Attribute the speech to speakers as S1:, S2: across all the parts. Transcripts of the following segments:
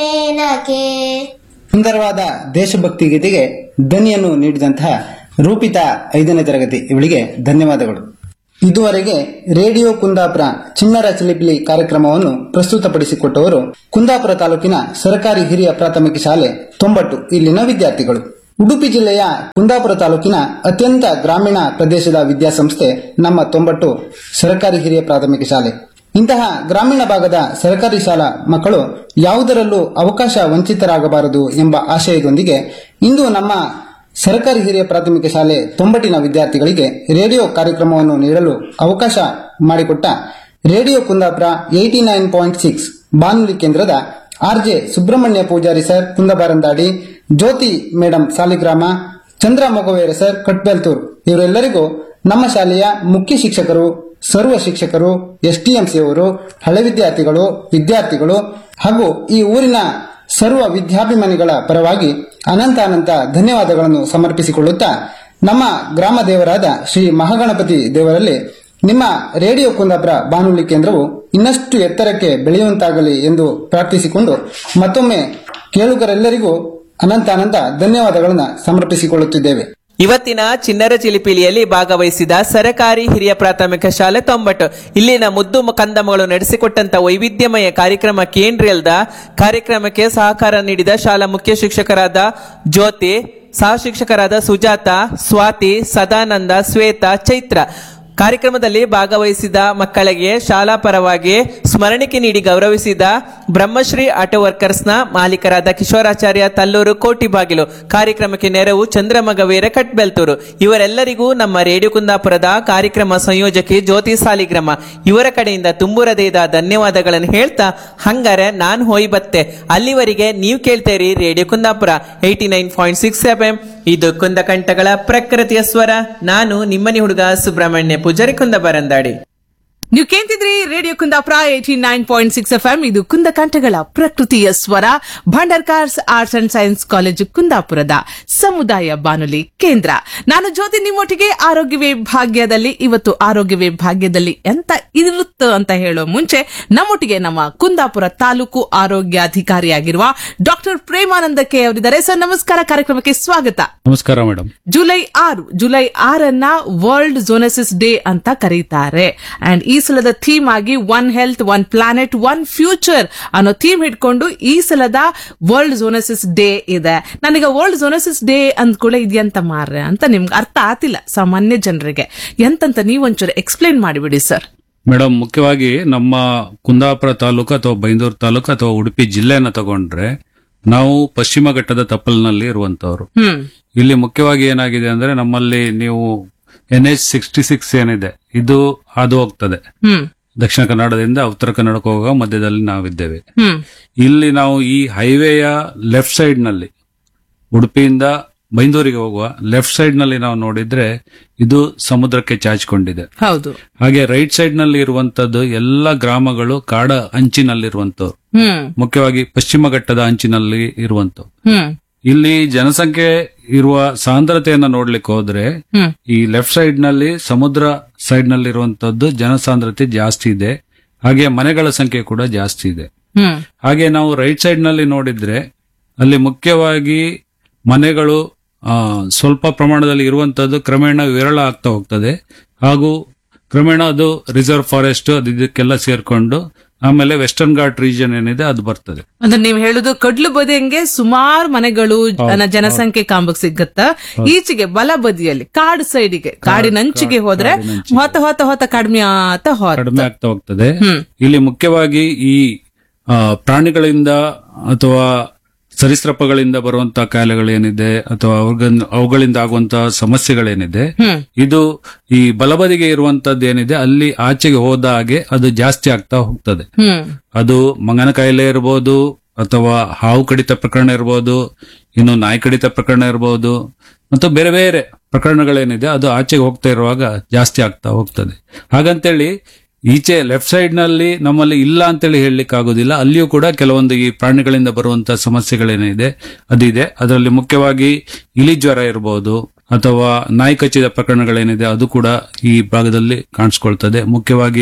S1: ಏನಕ್ಕೆ
S2: ಸುಂದರವಾದ ದೇಶಭಕ್ತಿ ಗೀತೆಗೆ ಧ್ವನಿಯನ್ನು ನೀಡಿದಂತಹ ರೂಪಿತಾ ಐದನೇ ತರಗತಿ ಇವಳಿಗೆ ಧನ್ಯವಾದಗಳು ಇದುವರೆಗೆ ರೇಡಿಯೋ ಕುಂದಾಪುರ ಚಿಣ್ಣರ ಚಿಲಿಪಿಲಿ ಕಾರ್ಯಕ್ರಮವನ್ನು ಪ್ರಸ್ತುತಪಡಿಸಿಕೊಟ್ಟವರು ಕುಂದಾಪುರ ತಾಲೂಕಿನ ಸರ್ಕಾರಿ ಹಿರಿಯ ಪ್ರಾಥಮಿಕ ಶಾಲೆ ತೊಂಬಟ್ಟು ಇಲ್ಲಿನ ವಿದ್ಯಾರ್ಥಿಗಳು ಉಡುಪಿ ಜಿಲ್ಲೆಯ ಕುಂದಾಪುರ ತಾಲೂಕಿನ ಅತ್ಯಂತ ಗ್ರಾಮೀಣ ಪ್ರದೇಶದ ವಿದ್ಯಾಸಂಸ್ಥೆ ನಮ್ಮ ತೊಂಬಟ್ಟು ಸರ್ಕಾರಿ ಹಿರಿಯ ಪ್ರಾಥಮಿಕ ಶಾಲೆ ಇಂತಹ ಗ್ರಾಮೀಣ ಭಾಗದ ಸರ್ಕಾರಿ ಶಾಲಾ ಮಕ್ಕಳು ಯಾವುದರಲ್ಲೂ ಅವಕಾಶ ವಂಚಿತರಾಗಬಾರದು ಎಂಬ ಆಶಯದೊಂದಿಗೆ ಇಂದು ನಮ್ಮ ಸರ್ಕಾರಿ ಹಿರಿಯ ಪ್ರಾಥಮಿಕ ಶಾಲೆ ತೊಂಬಟಿನ ವಿದ್ಯಾರ್ಥಿಗಳಿಗೆ ರೇಡಿಯೋ ಕಾರ್ಯಕ್ರಮವನ್ನು ನೀಡಲು ಅವಕಾಶ ಮಾಡಿಕೊಟ್ಟ radio Kundapura eighty nine point six ಬಾನುಲಿ ಕೇಂದ್ರದ ಆರ್ಜೆ ಸುಬ್ರಹ್ಮಣ್ಯ ಪೂಜಾರಿ ಸರ್ ಕುಂದಬಾರಂದಾಡಿ ಜ್ಯೋತಿ ಮೇಡಂ ಸಾಲಿಗ್ರಾಮ ಚಂದ್ರ ಮೊಗವೇರ ಸರ್ ಕಟ್ಬೆಲ್ತೂರ್ ಇವರೆಲ್ಲರಿಗೂ ನಮ್ಮ ಶಾಲೆಯ ಮುಖ್ಯ ಶಿಕ್ಷಕರು ಸರ್ವ ಶಿಕ್ಷಕರು ಎಸ್ಟಿಎಂಸಿಯವರು ಹಳೆ ವಿದ್ಯಾರ್ಥಿಗಳು ವಿದ್ಯಾರ್ಥಿಗಳು ಹಾಗೂ ಈ ಊರಿನ ಸರ್ವ ವಿದ್ಯಾಭಿಮಾನಿಗಳ ಪರವಾಗಿ ಅನಂತ ಅನಂತ ಧನ್ಯವಾದಗಳನ್ನು ಸಮರ್ಪಿಸಿಕೊಳ್ಳುತ್ತಾ ನಮ್ಮ ಗ್ರಾಮ ದೇವರಾದ ಶ್ರೀ ಮಹಾಗಣಪತಿ ದೇವರಲ್ಲಿ ನಿಮ್ಮ ರೇಡಿಯೋ ಕುಂದಾಪುರ ಬಾನುಲಿ ಕೇಂದ್ರವು ಇನ್ನಷ್ಟು ಎತ್ತರಕ್ಕೆ ಬೆಳೆಯುವಂತಾಗಲಿ ಎಂದು ಪ್ರಾರ್ಥಿಸಿಕೊಂಡು ಮತ್ತೊಮ್ಮೆ ಕೇಳುಗರೆಲ್ಲರಿಗೂ ಅನಂತ ಅನಂತ ಧನ್ಯವಾದಗಳನ್ನು ಸಮರ್ಪಿಸಿಕೊಳ್ಳುತ್ತಿದ್ದೇವೆ
S3: ಇವತ್ತಿನ ಚಿನ್ನರ ಚಿಲಿಪಿಲಿಯಲ್ಲಿ ಭಾಗವಹಿಸಿದ ಸರಕಾರಿ ಹಿರಿಯ ಪ್ರಾಥಮಿಕ ಶಾಲೆ ತೊಂಬಟ್ಟು ಇಲ್ಲಿನ ಮುದ್ದು ಕಂದಮಗಳು ನಡೆಸಿಕೊಟ್ಟಂತ ವೈವಿಧ್ಯಮಯ ಕಾರ್ಯಕ್ರಮ ಕೇಂದ್ರಲ್ದ ಕಾರ್ಯಕ್ರಮಕ್ಕೆ ಸಹಕಾರ ನೀಡಿದ ಶಾಲಾ ಮುಖ್ಯ ಶಿಕ್ಷಕರಾದ ಜ್ಯೋತಿ ಸಹ ಶಿಕ್ಷಕರಾದ ಸುಜಾತ ಸ್ವಾತಿ ಸದಾನಂದ ಶ್ವೇತಾ ಚೈತ್ರ ಕಾರ್ಯಕ್ರಮದಲ್ಲಿ ಭಾಗವಹಿಸಿದ ಮಕ್ಕಳಿಗೆ ಶಾಲಾ ಪರವಾಗಿ ಸ್ಮರಣಿಕೆ ನೀಡಿ ಗೌರವಿಸಿದ ಬ್ರಹ್ಮಶ್ರೀ ಆಟೋ ವರ್ಕರ್ಸ್ನ ಮಾಲೀಕರಾದ ಕಿಶೋರಾಚಾರ್ಯ ತಲ್ಲೂರು ಕೋಟಿಬಾಗಿಲು ಕಾರ್ಯಕ್ರಮಕ್ಕೆ ನೆರವು ಚಂದ್ರಮಗವೀರ ಕಟ್ಬೆಲ್ತೂರು ಇವರೆಲ್ಲರಿಗೂ ನಮ್ಮ ರೇಡಿಯೋ ಕುಂದಾಪುರದ ಕಾರ್ಯಕ್ರಮ ಸಂಯೋಜಕಿ ಜ್ಯೋತಿ ಸಾಲಿಗ್ರಾಮ ಇವರ ಕಡೆಯಿಂದ ತುಂಬುರದೇದ ಧನ್ಯವಾದಗಳನ್ನು ಹೇಳ್ತಾ ಹಂಗಾರೆ ನಾನ್ ಹೋಯ್ ಬತ್ತೆ ಅಲ್ಲಿವರೆಗೆ ನೀವು ಕೇಳ್ತೇರಿ radio Kundapura eighty nine point six F M ಇದು ಕುಂದಕಂಠಗಳ ಪ್ರಕೃತಿಯ ಸ್ವರ ನಾನು ನಿಮ್ಮನಿ ಹುಡುಗ ಸುಬ್ರಹ್ಮಣ್ಯ ಪೂಜಾರಿ ಕುಂದಬರಂದಾಡಿ
S4: ನೀವು ಕೇಳ್ತಿದ್ರಿ radio Kundapura eighty nine point six F M ಇದು ಕುಂದಕಂಠಗಳ ಪ್ರಕೃತಿಯ ಸ್ವರ Bhandarkars arts and science college ಕುಂದಾಪುರದ ಸಮುದಾಯ ಬಾನುಲಿ ಕೇಂದ್ರ ನಾನು ಜ್ಯೋತಿ ನಿಮ್ಮೊಟ್ಟಿಗೆ ಆರೋಗ್ಯವೇ ಭಾಗ್ಯದಲ್ಲಿ ಇವತ್ತು ಆರೋಗ್ಯವೇ ಭಾಗ್ಯದಲ್ಲಿ ಎಂತ ಇರುತ್ತ ಅಂತ ಹೇಳೋ ಮುಂಚೆ ನಮ್ಮೊಟ್ಟಿಗೆ ನಮ್ಮ ಕುಂದಾಪುರ ತಾಲೂಕು ಆರೋಗ್ಯಾಧಿಕಾರಿಯಾಗಿರುವ ಡಾಕ್ಟರ್ ಪ್ರೇಮಾನಂದ ಕೆ ಅವರಿದ್ದಾರೆ ಸರ್ ನಮಸ್ಕಾರ ಕಾರ್ಯಕ್ರಮಕ್ಕೆ ಸ್ವಾಗತ
S5: ನಮಸ್ಕಾರ ಮೇಡಮ್
S4: ಜುಲೈ ಆರು ಜುಲೈ ಆರನ್ನ ವರ್ಲ್ಡ್ ಝೋನಸಿಸ್ ಡೇ ಅಂತ ಕರೀತಾರೆ ಅಂಡ್ ಈ ಸಲದ ಥೀಮ್ ಆಗಿ one health one planet one future ಅನ್ನೋ ಥೀಮ್ ಹಿಡ್ಕೊಂಡು ಈ ಸಲದ ವರ್ಲ್ಡ್ ಝೋನಸಿಸ್ ಡೇ ಇದೆ ನನಗೆ ವರ್ಲ್ಡ್ ಝೋನಸಿಸ್ ಡೇ ಅಂದ್ಕೂಳೆ ಇದೆಯಂತ ಮಾರ್ರೆ ಅಂತ ನಿಮ್ಗೆ ಅರ್ಥ ಆತಿಲ್ಲ ಸಾಮಾನ್ಯ ಜನರಿಗೆ ಎಂತಂತ ನೀವೊಂಚೂರು ಎಕ್ಸ್ಪ್ಲೈನ್ ಮಾಡಿಬಿಡಿ ಸರ್
S5: ಮೇಡಮ್ ಮುಖ್ಯವಾಗಿ ನಮ್ಮ ಕುಂದಾಪುರ ತಾಲೂಕು ಅಥವಾ ಬೈಂದೂರು ತಾಲೂಕು ಅಥವಾ ಉಡುಪಿ ಜಿಲ್ಲೆಯನ್ನ ತಗೊಂಡ್ರೆ ನಾವು ಪಶ್ಚಿಮ ಘಟ್ಟದ ತಪ್ಪಲಿನಲ್ಲಿ ಇರುವಂತವ್ರು
S4: ಹ್ಮ್
S5: ಇಲ್ಲಿ ಮುಖ್ಯವಾಗಿ ಏನಾಗಿದೆ ಅಂದ್ರೆ ನಮ್ಮಲ್ಲಿ ನೀವು ಎನ್ ಎಚ್ ಸಿಕ್ಸ್ಟಿ ಸಿಕ್ಸ್ ಏನಿದೆ ಇದು ಹಾದು ಹೋಗ್ತದೆ
S4: ಹ್ಮ್
S5: ದಕ್ಷಿಣ ಕನ್ನಡದಿಂದ ಉತ್ತರ ಕನ್ನಡಕ್ಕೆ ಹೋಗುವ ಮಧ್ಯದಲ್ಲಿ ನಾವಿದ್ದೇವೆ
S4: ಹ್ಮ್
S5: ಇಲ್ಲಿ ನಾವು ಈ ಹೈವೇಯ ಲೆಫ್ಟ್ ಸೈಡ್ ನಲ್ಲಿ ಉಡುಪಿಯಿಂದ ಬೈಂದೂರಿಗೆ ಹೋಗುವ ಲೆಫ್ಟ್ ಸೈಡ್ ನಲ್ಲಿ ನಾವು ನೋಡಿದ್ರೆ ಇದು ಸಮುದ್ರಕ್ಕೆ ಚಾಚಿಕೊಂಡಿದೆ
S4: ಹೌದು
S5: ಹಾಗೆ ರೈಟ್ ಸೈಡ್ ನಲ್ಲಿ ಇರುವಂತದ್ದು ಎಲ್ಲ ಗ್ರಾಮಗಳು ಕಾಡ ಅಂಚಿನಲ್ಲಿರುವಂತವು
S4: ಹ್ಮ್
S5: ಮುಖ್ಯವಾಗಿ ಪಶ್ಚಿಮ ಘಟ್ಟದ ಅಂಚಿನಲ್ಲಿ ಇರುವಂತವು
S4: ಹ್ಮ್
S5: ಇಲ್ಲಿ ಜನಸಂಖ್ಯೆ ಇರುವ ಸಾಂದ್ರತೆಯನ್ನ ನೋಡ್ಲಿಕ್ಕೆ ಹೋದ್ರೆ
S4: ಹ್ಮ್
S5: ಈ ಲೆಫ್ಟ್ ಸೈಡ್ ನಲ್ಲಿ ಸಮುದ್ರ ಸೈಡ್ ನಲ್ಲಿ ಇರುವಂತದ್ದು ಜನಸಾಂದ್ರತೆ ಜಾಸ್ತಿ ಇದೆ ಹಾಗೆ ಮನೆಗಳ ಸಂಖ್ಯೆ ಕೂಡ ಜಾಸ್ತಿ ಇದೆ
S4: ಹ್ಮ್
S5: ಹಾಗೆ ನಾವು ರೈಟ್ ಸೈಡ್ ನಲ್ಲಿ ನೋಡಿದ್ರೆ ಅಲ್ಲಿ ಮುಖ್ಯವಾಗಿ ಮನೆಗಳು ಆ, ಸ್ವಲ್ಪ ಪ್ರಮಾಣದಲ್ಲಿ ಇರುವಂತದ್ದು ಕ್ರಮೇಣ ವಿರಳ ಆಗ್ತಾ ಹೋಗ್ತದೆ ಹಾಗೂ ಕ್ರಮೇಣ ಅದು ರಿಸರ್ವ್ ಫಾರೆಸ್ಟ್ ಅದು ಇದಕ್ಕೆಲ್ಲ ಸೇರ್ಕೊಂಡು ಆಮೇಲೆ ವೆಸ್ಟರ್ನ್ ಘಾಟ್ ರೀಜನ್ ಏನಿದೆ ಅದು ಬರ್ತದೆ
S4: ಅಂದ್ರೆ ನೀವ್ ಹೇಳುದು ಕಡ್ಲು ಬದಿಯಂಗೆ ಸುಮಾರು ಮನೆಗಳು ಜನ- ಜನಸಂಖ್ಯೆ ಕಾಂಬಕ್ ಸಿಗತ್ತ ಈಚೆಗೆ ಬಲ ಬದಿಯಲ್ಲಿ ಕಾಡು ಸೈಡಿಗೆ ಕಾಡಿನಂಚಿಗೆ ಹೋದ್ರೆ ಹೊತ್ತ ಹೊತ್ತ ಹೊತ್ತ ಕಡಿಮೆ ಆತ ಹೋತ
S5: ಕಡಿಮೆ ಆಗ್ತಾ ಹೋಗ್ತದೆ
S4: ಹ್ಮ್.
S5: ಇಲ್ಲಿ ಮುಖ್ಯವಾಗಿ ಈ ಆ, ಪ್ರಾಣಿಗಳಿಂದ ಅಥವಾ ಸರೀಸೃಪಗಳಿಂದ ಬರುವಂತಹ ಕಾಯಿಲೆಗಳೇನಿದೆ ಅಥವಾ ಅವ್ಗನ್- ಅವುಗಳಿಂದ ಆಗುವಂತಹ ಸಮಸ್ಯೆಗಳೇನಿದೆ
S4: ಹ್ಮ್
S5: ಇದು ಈ ಬಲಬದಿಗೆ ಇರುವಂತದ್ದು ಏನಿದೆ ಅಲ್ಲಿ ಆಚೆಗೆ ಹೋದ ಹಾಗೆ ಅದು ಜಾಸ್ತಿ ಆಗ್ತಾ ಹೋಗ್ತದೆ
S4: ಹ್ಮ್
S5: ಅದು ಮಂಗನ ಕಾಯಿಲೆ ಇರಬಹುದು ಅಥವಾ ಹಾವು ಕಡಿತ ಪ್ರಕರಣ ಇರಬಹುದು ಇನ್ನು ನಾಯಿ ಕಡಿತ ಪ್ರಕರಣ ಇರಬಹುದು ಮತ್ತು ಬೇರೆ ಬೇರೆ ಪ್ರಕರಣಗಳೇನಿದೆ ಅದು ಆಚೆಗೆ ಹೋಗ್ತಾ ಇರುವಾಗ ಜಾಸ್ತಿ ಆಗ್ತಾ ಹೋಗ್ತದೆ ಹಾಗಂತೇಳಿ ಈಚೆ ಲೆಫ್ಟ್ ಸೈಡ್ ನಲ್ಲಿ ನಮ್ಮಲ್ಲಿ ಇಲ್ಲ ಅಂತೇಳಿ ಹೇಳಲಿಕ್ಕೆ ಆಗೋದಿಲ್ಲ ಅಲ್ಲಿಯೂ ಕೂಡ ಕೆಲವೊಂದು ಈ ಪ್ರಾಣಿಗಳಿಂದ ಬರುವಂತಹ ಸಮಸ್ಯೆಗಳೇನಿದೆ ಅದಿದೆ ಅದರಲ್ಲಿ ಮುಖ್ಯವಾಗಿ ಇಲಿ ಜ್ವರ ಇರಬಹುದು ಅಥವಾ ನಾಯಿ ಕಚ್ಚಿದ ಪ್ರಕರಣಗಳೇನಿದೆ ಅದು ಕೂಡ ಈ ಭಾಗದಲ್ಲಿ ಕಾಣಿಸ್ಕೊಳ್ತದೆ ಮುಖ್ಯವಾಗಿ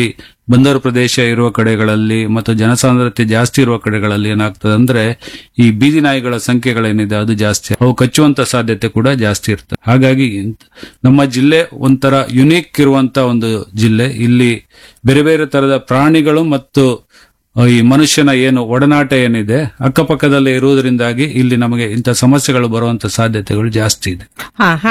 S5: ಬಂದರು ಪ್ರದೇಶ ಇರುವ ಕಡೆಗಳಲ್ಲಿ ಮತ್ತು ಜನಸಾಂದ್ರತೆ ಜಾಸ್ತಿ ಇರುವ ಕಡೆಗಳಲ್ಲಿ ಏನಾಗ್ತದೆ ಅಂದ್ರೆ ಈ ಬೀದಿ ನಾಯಿಗಳ ಸಂಖ್ಯೆಗಳೇನಿದೆ ಅದು ಜಾಸ್ತಿ ಅವು ಕಚ್ಚುವಂತ ಸಾಧ್ಯತೆ ಕೂಡ ಜಾಸ್ತಿ ಇರ್ತದೆ ಹಾಗಾಗಿ ಇಂತ- ನಮ್ಮ ಜಿಲ್ಲೆ ಒಂಥರ ಯುನೀಕ್ ಇರುವಂತ ಒಂದು ಜಿಲ್ಲೆ ಇಲ್ಲಿ ಬೇರೆ ಬೇರೆ ತರದ ಪ್ರಾಣಿಗಳು ಮತ್ತು ಆ, ಈ ಮನುಷ್ಯನ ಏನು ಒಡನಾಟ ಏನಿದೆ ಅಕ್ಕಪಕ್ಕದಲ್ಲೇ ಇರುವುದರಿಂದಾಗಿ ಇಲ್ಲಿ ನಮಗೆ ಇಂಥ ಸಮಸ್ಯೆಗಳು ಬರುವಂತ ಸಾಧ್ಯತೆಗಳು ಜಾಸ್ತಿ ಇದೆ
S4: ಹಾ